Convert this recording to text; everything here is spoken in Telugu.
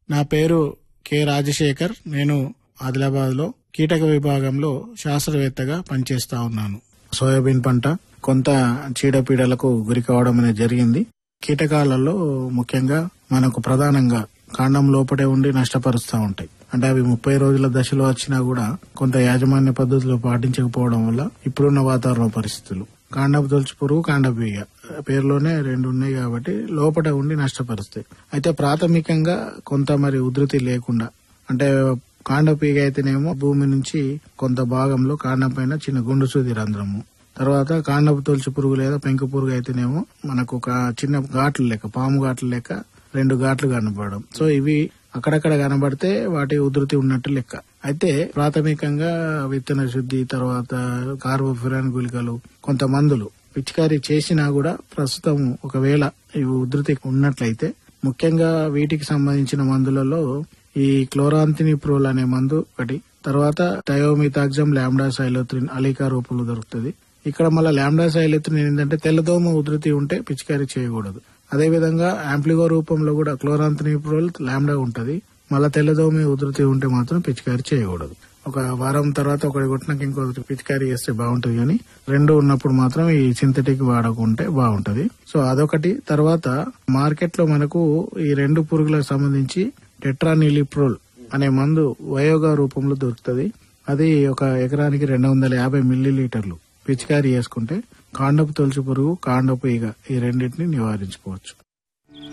నా పేరు కె రాజశేఖర్ నేను ఆదిలాబాద్ లో కీటక విభాగంలో శాస్త్రవేత్తగా పనిచేస్తా ఉన్నాను సోయాబీన్ పంట కొంత చీడపీడలకు గురి కావడం అనేది జరిగింది కీటకాలలో ముఖ్యంగా మనకు ప్రధానంగా కాండం లోపటే ఉండి నష్టపరుస్తూ ఉంటాయి అంటే అవి ముప్పై రోజుల దశలో వచ్చినా కూడా కొంత యాజమాన్య పద్ధతులు పాటించకపోవడం వల్ల ఇప్పుడున్న వాతావరణ పరిస్థితులు కాండపు తొలచి పురుగు కాండపు ఈగ పేరులోనే రెండు ఉన్నాయి కాబట్టి లోపట ఉండి నష్టపరుస్తాయి అయితే ప్రాథమికంగా కొంత మరి ఉధృతి లేకుండా అంటే కాండపు ఈగ అయితేనేమో భూమి నుంచి కొంత భాగంలో కాండం పైన చిన్న గుండు సూది రంధ్రము తర్వాత కాండపు తొలచి పురుగు లేదా పెంకు పురుగు అయితేనేమో మనకు ఒక చిన్న ఘాట్లు లెక్క పాము ఘాట్లు లెక్క రెండు ఘాట్లు కనపడడం సో ఇవి అక్కడక్కడ కనబడితే వాటి ఉధృతి ఉన్నట్టు లెక్క అయితే ప్రాథమికంగా విత్తన శుద్ధి తర్వాత కార్బోఫిరాన్ గుళికలు కొంత మందులు పిచికారీ చేసినా కూడా ప్రస్తుతం ఒకవేళ ఇవి ఉధృతి ఉన్నట్లయితే ముఖ్యంగా వీటికి సంబంధించిన మందులలో ఈ క్లోరాంతినిప్రోల్ అనే మందు ఒకటి తర్వాత థయోమితాగ్జమ్ లాంబ్డా సైలోత్రిన్ అలీకా రూపంలో దొరుకుతుంది ఇక్కడ మళ్ళీ లాంబ్డా సైలోత్రిన్ ఏంటంటే తెల్లదోమ ఉధృతి ఉంటే పిచికారీ చేయకూడదు అదేవిధంగా యాంప్లిగో రూపంలో కూడా క్లోరాంతినిప్రోల్ లాంబ్డా ఉంటది మళ్ళీ తెల్లదోమ ఉధృతి ఉంటే మాత్రం పిచికారీ చేయకూడదు ఒక వారం తర్వాత ఒకటి కొట్టినాక ఇంకో పిచికారీ చేస్తే బాగుంటది కానీ రెండు ఉన్నప్పుడు మాత్రం ఈ సింథటిక్ వాడకుంటే బాగుంటది సో అదొకటి తర్వాత మార్కెట్ లో మనకు ఈ రెండు పురుగులకు సంబంధించి టెట్రానిలిప్రోల్ అనే మందు వయోగా రూపంలో దొరుకుతుంది అది ఒక ఎకరానికి రెండు వందల యాభై మిల్లీ లీటర్లు పిచికారీ చేసుకుంటే కాండపు తొలచి పురుగు కాండపు ఈగ ఈ రెండింటిని నివారించుకోవచ్చు